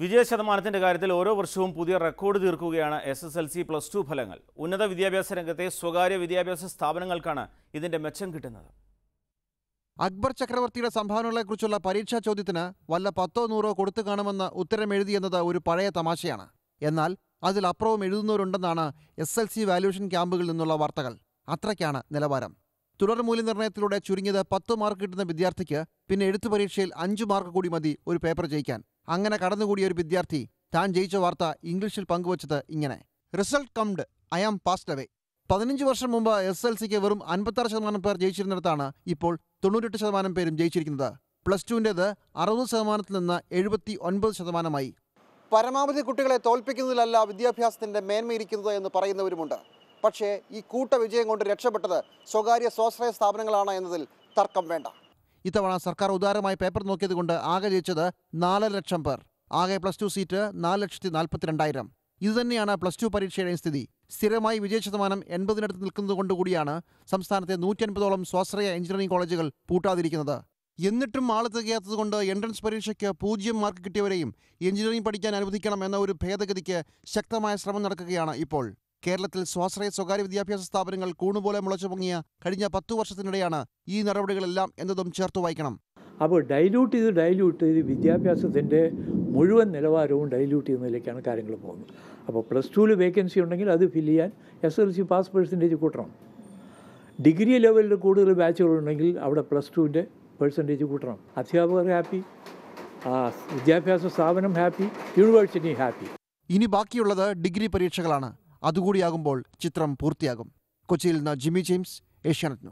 വിജയ ശതമാനത്തിന്റെ കാര്യത്തിൽ ഓരോ വർഷവും പുതിയ റെക്കോർഡ് തീർക്കുകയാണ് S S L C plus two ഫലങ്ങൾ ഉന്നത വിദ്യാഭ്യാസ രംഗത്തെ സ്വകാര്യ വിദ്യാഭ്യാസ സ്ഥാപനങ്ങൾക്കാണ് ഇതിന്റെ മെച്ചം കിട്ടുന്നത് അക്ബർ ചക്രവർത്തിയുടെ സംഭാവനകളെക്കുറിച്ചുള്ള പരീക്ഷാ ചോദ്യത്തിന് വല്ല പത്തോ നൂറോ കൊടുത്തു കാണുമെന്ന് ഉത്തരം എഴുതിയെന്നത് ഒരു പഴയ തമാശയാണ് എന്നാൽ അതിലപ്പുറവും എഴുതുന്നവരുണ്ടെന്നാണ് എസ് എൽ സി വാല്യൂഷൻ ക്യാമ്പുകളിൽ നിന്നുള്ള വാർത്തകൾ അത്രയ്ക്കാണ് നിലവാരം തുടർ മൂല്യനിർണ്ണയത്തിലൂടെ ചുരുങ്ങിയത് പത്ത് മാർക്ക് കിട്ടുന്ന വിദ്യാർത്ഥിക്ക് പിന്നെ എഴുത്തു പരീക്ഷയിൽ അഞ്ച് മാർക്ക് കൂടി മതി ഒരു പേപ്പർ ജയിക്കാൻ അങ്ങനെ കടന്നുകൂടിയ ഒരു വിദ്യാർത്ഥി താൻ ജയിച്ച വാർത്ത ഇംഗ്ലീഷിൽ പങ്കുവച്ചത് ഇങ്ങനെ result comed I am passed away പതിനഞ്ച് വർഷം മുമ്പ് എസ് എൽ സിക്ക് വെറും അൻപത്താറ് ശതമാനം പേർ ജയിച്ചിരുന്നിടത്താണ് ഇപ്പോൾ തൊണ്ണൂറ്റെട്ട് ശതമാനം പേരും ജയിച്ചിരിക്കുന്നത് പ്ലസ് ടുവിൻ്റേത് അറുപത് ശതമാനത്തിൽ നിന്ന് എഴുപത്തി ഒൻപത് ശതമാനമായി പരമാവധി കുട്ടികളെ തോൽപ്പിക്കുന്നതിലല്ല വിദ്യാഭ്യാസത്തിന്റെ മേന്മയിരിക്കുന്നത് എന്ന് പറയുന്നവരുമുണ്ട് പക്ഷേ ഈ കൂട്ട വിജയം കൊണ്ട് രക്ഷപ്പെട്ടത് സ്വകാര്യ സ്വാശ്രയ സ്ഥാപനങ്ങളാണ് എന്നതിൽ തർക്കം വേണ്ട ഇത്തവണ സർക്കാർ ഉദാരമായി പേപ്പർ നോക്കിയതുകൊണ്ട് ആകെ ജയിച്ചത് നാലര ലക്ഷം പേർ ആകെ പ്ലസ് ടു സീറ്റ് നാല് ലക്ഷത്തി നാൽപ്പത്തിരണ്ടായിരം ഇതുതന്നെയാണ് പ്ലസ് ടു പരീക്ഷയുടെ സ്ഥിതി സ്ഥിരമായി വിജയ ശതമാനം എൺപതിനടുത്ത് നിൽക്കുന്നത് കൊണ്ടുകൂടിയാണ് സംസ്ഥാനത്തെ നൂറ്റി അൻപതോളം സ്വാശ്രയ എഞ്ചിനീയറിംഗ് കോളേജുകൾ പൂട്ടാതിരിക്കുന്നത് എന്നിട്ടും ആള് തികയാത്തതുകൊണ്ട് എൻട്രൻസ് പരീക്ഷയ്ക്ക് പൂജ്യം മാർക്ക് കിട്ടിയവരെയും എഞ്ചിനീയറിംഗ് പഠിക്കാൻ അനുവദിക്കണം എന്ന ഒരു ഭേദഗതിക്ക് ശക്തമായ ശ്രമം നടക്കുകയാണ് ഇപ്പോൾ കേരളത്തിൽ സ്വാശ്രയ സ്വകാര്യ വിദ്യാഭ്യാസ സ്ഥാപനങ്ങൾ കൂണുപോലെ മുളച്ചു പൊങ്ങിയ കഴിഞ്ഞ പത്തു വർഷത്തിനിടെയാണ് ഈ നടപടികളെല്ലാം എന്നതും ചേർത്ത് വായിക്കണം അപ്പോൾ ഡൈല്യൂട്ട് ചെയ്ത് ഡൈല്യൂട്ട് ചെയ്ത് വിദ്യാഭ്യാസത്തിൻ്റെ മുഴുവൻ നിലവാരവും ഡൈല്യൂട്ട് ചെയ്യുന്നതിലേക്കാണ് കാര്യങ്ങൾ പോകുന്നത് അപ്പോൾ പ്ലസ് ടുവിൽ വേക്കൻസി ഉണ്ടെങ്കിൽ അത് ഫില്ല് ചെയ്യാൻ S L C pass percentage കൂട്ടണം ഡിഗ്രി ലെവലിൽ കൂടുതൽ ബാച്ചുകളുണ്ടെങ്കിൽ അവിടെ പ്ലസ് ടുവിൻ്റെ പെർസെൻറ്റേജ് കൂട്ടണം അധ്യാപകർ ഹാപ്പി ആ വിദ്യാഭ്യാസ സ്ഥാപനം ഹാപ്പി യൂണിവേഴ്സിറ്റി ഹാപ്പി ഇനി ബാക്കിയുള്ളത് ഡിഗ്രി പരീക്ഷകളാണ് അതുകൂടിയാകുമ്പോൾ ചിത്രം പൂർത്തിയാകും കൊച്ചിയിൽ നിന്ന് ജിമ്മി ജെയിംസ് ഏഷ്യാനെറ്റ് ന്യൂസ്